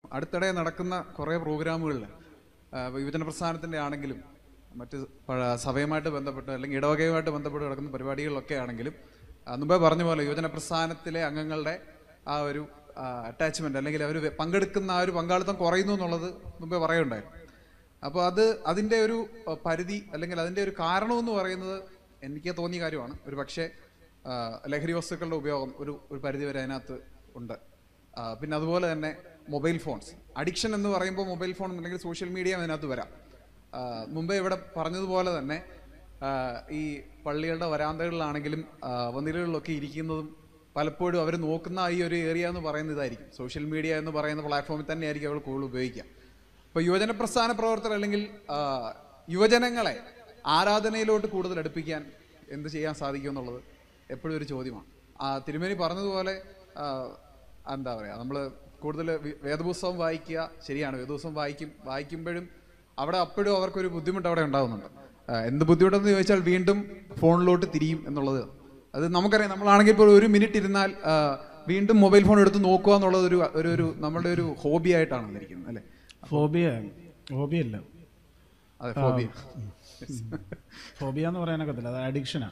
അടുത്തിടെ നടക്കുന്ന കുറേ പ്രോഗ്രാമുകളിൽ യുവജന പ്രസ്ഥാനത്തിൻ്റെ ആണെങ്കിലും മറ്റ് പഴ- സഭയുമായിട്ട് ബന്ധപ്പെട്ട് അല്ലെങ്കിൽ ഇടവകയുമായിട്ട് ബന്ധപ്പെട്ട് നടക്കുന്ന പരിപാടികളിലൊക്കെ ആണെങ്കിലും ആ, മുമ്പേ പറഞ്ഞ പോലെ യുവജന പ്രസ്ഥാനത്തിലെ അംഗങ്ങളുടെ ആ ഒരു അറ്റാച്ച്മെന്റ് അല്ലെങ്കിൽ അവർ പങ്കെടുക്കുന്ന ആ ഒരു പങ്കാളിത്തം കുറയുന്നു എന്നുള്ളത് മുമ്പേ പറയുണ്ടായിരുന്നു അപ്പോൾ അത് അതിൻ്റെ ഒരു അഹ്, പരിധി അല്ലെങ്കിൽ അതിൻ്റെ ഒരു കാരണമെന്ന് പറയുന്നത് എനിക്ക് തോന്നിയ കാര്യമാണ് ഒരു പക്ഷേ ആ, ലഹരി വസ്തുക്കളുടെ ഉപയോഗം ഒരു ഒരു പരിധി വരെ അതിനകത്ത് ഉണ്ട് ആ, പിന്നെ അതുപോലെ തന്നെ മൊബൈൽ ഫോൺസ് അഡിക്ഷൻ എന്ന് പറയുമ്പോൾ മൊബൈൽ ഫോൺ അല്ലെങ്കിൽ സോഷ്യൽ മീഡിയ അതിനകത്ത് വരാം ആ, മുമ്പേ ഇവിടെ പറഞ്ഞതുപോലെ തന്നെ ആ, ഈ പള്ളികളുടെ വരാന്തകളിലാണെങ്കിലും ആ, വന്നിലുകളിലൊക്കെ ഇരിക്കുന്നതും പലപ്പോഴും അവർ നോക്കുന്ന ഈ ഒരു ഏരിയ എന്ന് പറയുന്നത് ഇതായിരിക്കും സോഷ്യൽ മീഡിയ എന്ന് പറയുന്ന പ്ലാറ്റ്ഫോമിൽ തന്നെയായിരിക്കും അവർ കൂടുതൽ ഉപയോഗിക്കുക ഇപ്പോൾ യുവജന പ്രസ്ഥാന പ്രവർത്തകർ അല്ലെങ്കിൽ ആ, യുവജനങ്ങളെ ആരാധനയിലോട്ട് കൂടുതൽ അടുപ്പിക്കാൻ എന്ത് ചെയ്യാൻ സാധിക്കും എന്നുള്ളത് എപ്പോഴും ഒരു ചോദ്യമാണ് ആ തിരുമേനി പറഞ്ഞതുപോലെ ആ, എന്താ പറയുക നമ്മൾ കൂടുതൽ വി- വേദപുസ്തകം വായിക്കുക ശരിയാണ് വേദപുസ്തകം വായിക്കും വായിക്കുമ്പോഴും അവിടെ അപ്പോഴും അവർക്കൊരു ബുദ്ധിമുട്ട് അവിടെ ഉണ്ടാകുന്നുണ്ട് ആ, എന്ത് ബുദ്ധിമുട്ടെന്ന് ചോദിച്ചാൽ വീണ്ടും ഫോണിലോട്ട് തിരിയും എന്നുള്ളത് അത് നമുക്കറിയാം നമ്മളാണെങ്കിൽ ഇപ്പോൾ ഒരു മിനിറ്റ് ഇരുന്നാൽ ആ, വീണ്ടും മൊബൈൽ ഫോൺ എടുത്ത് നോക്കുക എന്നുള്ളത് ഒരു ഒരു ഒരു നമ്മുടെ ഒരു ഹോബി ആയിട്ടാണ് വന്നിരിക്കുന്നത് അല്ലേ ഫോബിയ ഫോബിയല്ല അതെ ഹോബി ഫോബിയ എന്ന് പറയാനൊക്കത്തില്ല അത് അഡിക്ഷനാണ്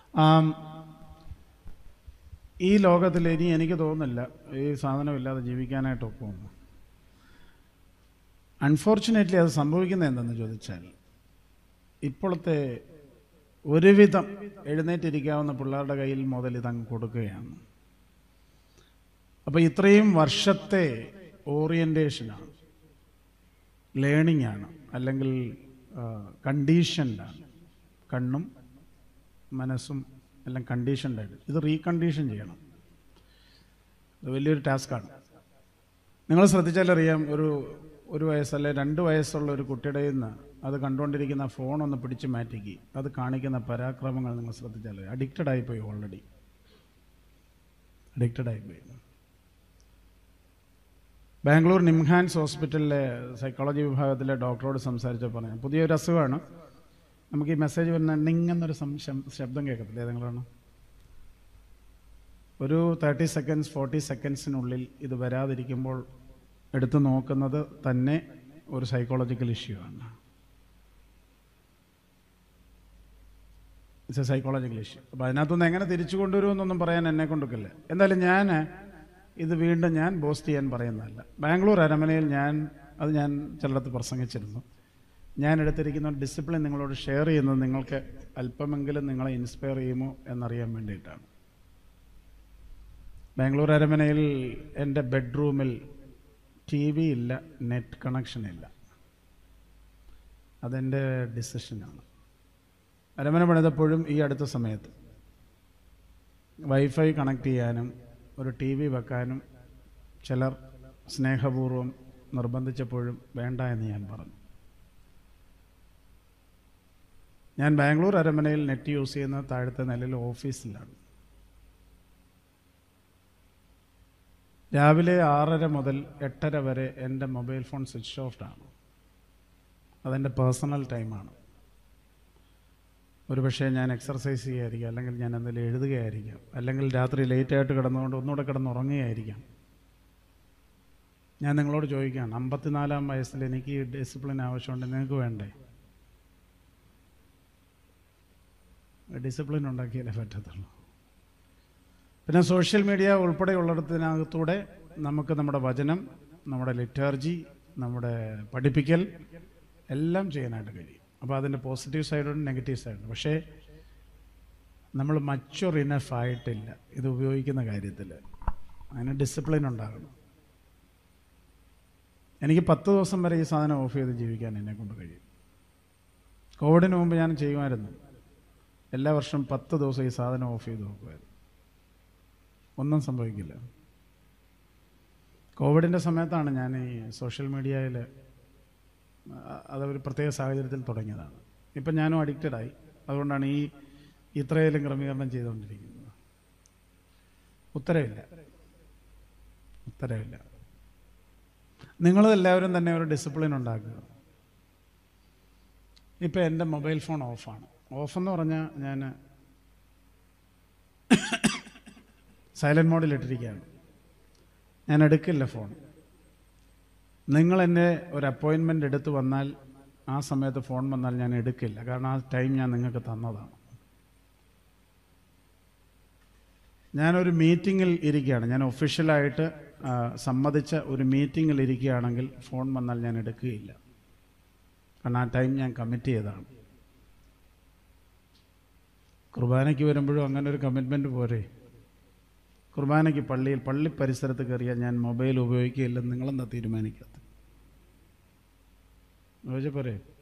ഈ ലോകത്തിൽ ഇനി എനിക്ക് തോന്നുന്നില്ല ഈ സാധനമില്ലാതെ ജീവിക്കാനായിട്ട് ഒക്കുമെന്ന് അൺഫോർച്ചുനേറ്റ്ലി അത് സംഭവിക്കുന്നത് എന്തെന്ന് ചോദിച്ചാൽ ഇപ്പോഴത്തെ ഒരുവിധം എഴുന്നേറ്റിരിക്കാവുന്ന പിള്ളേരുടെ കയ്യിൽ മുതൽ ഇതങ്ങ് കൊടുക്കുകയാണ് അപ്പോൾ ഇത്രയും വർഷത്തെ ഓറിയൻറ്റേഷനാണ് ലേണിംഗ് ആണ് അല്ലെങ്കിൽ കണ്ടീഷൻഡാണ് കണ്ണും മനസ്സും എല്ലാം കണ്ടീഷൻഡ് ആയിട്ട് ഇത് റീകണ്ടീഷൻ ചെയ്യണം ഇത് വലിയൊരു ടാസ്ക്കാണ് നിങ്ങൾ ശ്രദ്ധിച്ചാലറിയാം ഒരു ഒരു വയസ്സല്ലെ രണ്ട് വയസ്സുള്ള ഒരു കുട്ടിയുടെ നിന്ന് അത് കണ്ടുകൊണ്ടിരിക്കുന്ന ഫോൺ ഒന്ന് പിടിച്ചു മാറ്റിക്ക് അത് കാണിക്കുന്ന പരാക്രമങ്ങൾ നിങ്ങൾ ശ്രദ്ധിച്ചാൽ അഡിക്റ്റഡ് ആയിപ്പോയി ഓൾറെഡി അഡിക്റ്റഡ് ആയിപ്പോയി ബാംഗ്ലൂർ നിംഹാൻസ് ഹോസ്പിറ്റലിലെ സൈക്കോളജി വിഭാഗത്തിലെ ഡോക്ടറോട് സംസാരിച്ച പറഞ്ഞു പുതിയൊരു അസുഖമാണ് നമുക്ക് ഈ മെസ്സേജ് വരുന്ന ണിങ് എന്നൊരു സംശം ശബ്ദം കേൾക്കത്തില്ല ഏതെങ്കിലാണ് ഒരു തേർട്ടി സെക്കൻഡ്സ് ഫോർട്ടി സെക്കൻഡ്സിനുള്ളിൽ ഇത് വരാതിരിക്കുമ്പോൾ എടുത്തു നോക്കുന്നത് തന്നെ ഒരു സൈക്കോളജിക്കൽ ഇഷ്യൂ ആണ് ഇറ്റ്സ് എ സൈക്കോളജിക്കൽ ഇഷ്യൂ അപ്പോൾ അതിനകത്തുനിന്ന് എങ്ങനെ തിരിച്ചു കൊണ്ടുവരുമെന്നൊന്നും പറയാൻ എന്നെ കൊണ്ടൊക്കില്ല എന്തായാലും ഞാൻ ഇത് വീണ്ടും ഞാൻ ബോസ്റ്റ് ചെയ്യാൻ പറയുന്നതല്ല ബാംഗ്ലൂർ അരമനയിൽ ഞാൻ അത് ഞാൻ ചിലയിടത്ത് പ്രസംഗിച്ചിരുന്നു ഞാൻ എടുത്തിരിക്കുന്ന ഡിസിപ്ലിൻ നിങ്ങളോട് ഷെയർ ചെയ്യുന്നത് നിങ്ങൾക്ക് അല്പമെങ്കിലും നിങ്ങളെ ഇൻസ്പയർ ചെയ്യുമോ എന്നറിയാൻ വേണ്ടിയിട്ടാണ് ബാംഗ്ലൂർ അരമനയിൽ എൻ്റെ ബെഡ്റൂമിൽ ടി വി ഇല്ല നെറ്റ് കണക്ഷൻ ഇല്ല അതെൻ്റെ ഡിസിഷനാണ് അരമന പണിതപ്പോഴും ഈ അടുത്ത സമയത്ത് വൈഫൈ കണക്ട് ചെയ്യാനും ഒരു ടി വി വെക്കാനും ചിലർ സ്നേഹപൂർവ്വം നിർബന്ധിച്ചപ്പോഴും വേണ്ട എന്ന് ഞാൻ പറഞ്ഞു ഞാൻ ബാംഗ്ലൂർ അരമനയിൽ നെറ്റ് യൂസ് ചെയ്യുന്ന താഴത്തെ നിലയിൽ ഓഫീസിലാണ് രാവിലെ ആറര മുതൽ എട്ടര വരെ എൻ്റെ മൊബൈൽ ഫോൺ സ്വിച്ച് ഓഫ് ആണ് അതെൻ്റെ പേഴ്സണൽ ടൈമാണ് ഒരുപക്ഷെ ഞാൻ എക്സർസൈസ് ചെയ്യുകയായിരിക്കാം അല്ലെങ്കിൽ ഞാൻ എന്തെങ്കിലും എഴുതുകയായിരിക്കാം അല്ലെങ്കിൽ രാത്രി ലേറ്റായിട്ട് കിടന്നുകൊണ്ട് ഒന്നുകൂടെ കിടന്നുറങ്ങുകയായിരിക്കാം ഞാൻ നിങ്ങളോട് ചോദിക്കുകയാണ് അമ്പത്തിനാലാം വയസ്സിൽ എനിക്ക് ഈ ഡിസിപ്ലിൻ ആവശ്യമുണ്ട് നിങ്ങൾക്ക് വേണ്ടേ ഡിസിപ്ലിൻ ഉണ്ടാക്കിയാലേ പറ്റത്തുള്ളൂ പിന്നെ സോഷ്യൽ മീഡിയ ഉൾപ്പെടെയുള്ളിടത്തിനകത്തൂടെ നമുക്ക് നമ്മുടെ വചനം നമ്മുടെ ലിറ്റർജി നമ്മുടെ പഠിപ്പിക്കൽ എല്ലാം ചെയ്യാനായിട്ട് കഴിയും അപ്പോൾ അതിൻ്റെ പോസിറ്റീവ് സൈഡുണ്ട് നെഗറ്റീവ് സൈഡുണ്ട് പക്ഷേ നമ്മൾ മച്ചുർ ഇനഫ് ആയിട്ടില്ല ഇത് ഉപയോഗിക്കുന്ന കാര്യത്തിൽ അതിന് ഡിസിപ്ലിൻ ഉണ്ടാകണം എനിക്ക് പത്ത് ദിവസം വരെ ഈ സാധനം ഓഫ് ചെയ്ത് ജീവിക്കാൻ എന്നെ കൊണ്ട് കഴിയും കോവിഡിന് മുമ്പ് ഞാൻ ചെയ്യുമായിരുന്നു എല്ലാ വർഷവും പത്ത് ദിവസം ഈ സാധനം ഓഫ് ചെയ്ത് നോക്കുമായിരുന്നു ഒന്നും സംഭവിക്കില്ല കോവിഡിൻ്റെ സമയത്താണ് ഞാൻ ഈ സോഷ്യൽ മീഡിയയിൽ അതൊരു പ്രത്യേക സാഹചര്യത്തിൽ തുടങ്ങിയതാണ് ഇപ്പം ഞാനും അഡിക്റ്റഡായി അതുകൊണ്ടാണ് ഈ ഇത്രയിലും ക്രമീകരണം ചെയ്തുകൊണ്ടിരിക്കുന്നത് ഉത്തരവില്ല ഉത്തരവില്ല നിങ്ങളെല്ലാവരും തന്നെ ഒരു ഡിസിപ്ലിൻ ഉണ്ടാക്കുക ഇപ്പം എൻ്റെ മൊബൈൽ ഫോൺ ഓഫാണ് ഓഫെന്ന് പറഞ്ഞാൽ ഞാൻ സൈലൻറ്റ് മോഡിൽ ഇട്ടിരിക്കുകയാണ് ഞാൻ എടുക്കില്ല ഫോൺ നിങ്ങൾ എന്നെ ഒരു അപ്പോയിൻമെൻ്റ് എടുത്ത് വന്നാൽ ആ സമയത്ത് ഫോൺ വന്നാൽ ഞാൻ എടുക്കില്ല കാരണം ആ ടൈം ഞാൻ നിങ്ങൾക്ക് തന്നതാണ് ഞാനൊരു മീറ്റിങ്ങിൽ ഇരിക്കുകയാണ് ഞാൻ ഒഫീഷ്യലായിട്ട് ആ, സമ്മതിച്ച ഒരു മീറ്റിങ്ങിൽ ഇരിക്കുകയാണെങ്കിൽ ഫോൺ വന്നാൽ ഞാൻ എടുക്കുകയില്ല കാരണം ആ ടൈം ഞാൻ കമ്മിറ്റ് ചെയ്തതാണ് കുർബാനയ്ക്ക് വരുമ്പോഴും അങ്ങനെ ഒരു കമ്മിറ്റ്മെൻറ്റ് പോരെ കുർബാനയ്ക്ക് പള്ളിയിൽ പള്ളി പരിസരത്ത് കയറിയാൽ ഞാൻ മൊബൈൽ ഉപയോഗിക്കുകയില്ലെന്ന് നിങ്ങളെന്താ തീരുമാനിക്കാത്തത് ചോദിച്ചാൽ പോരെ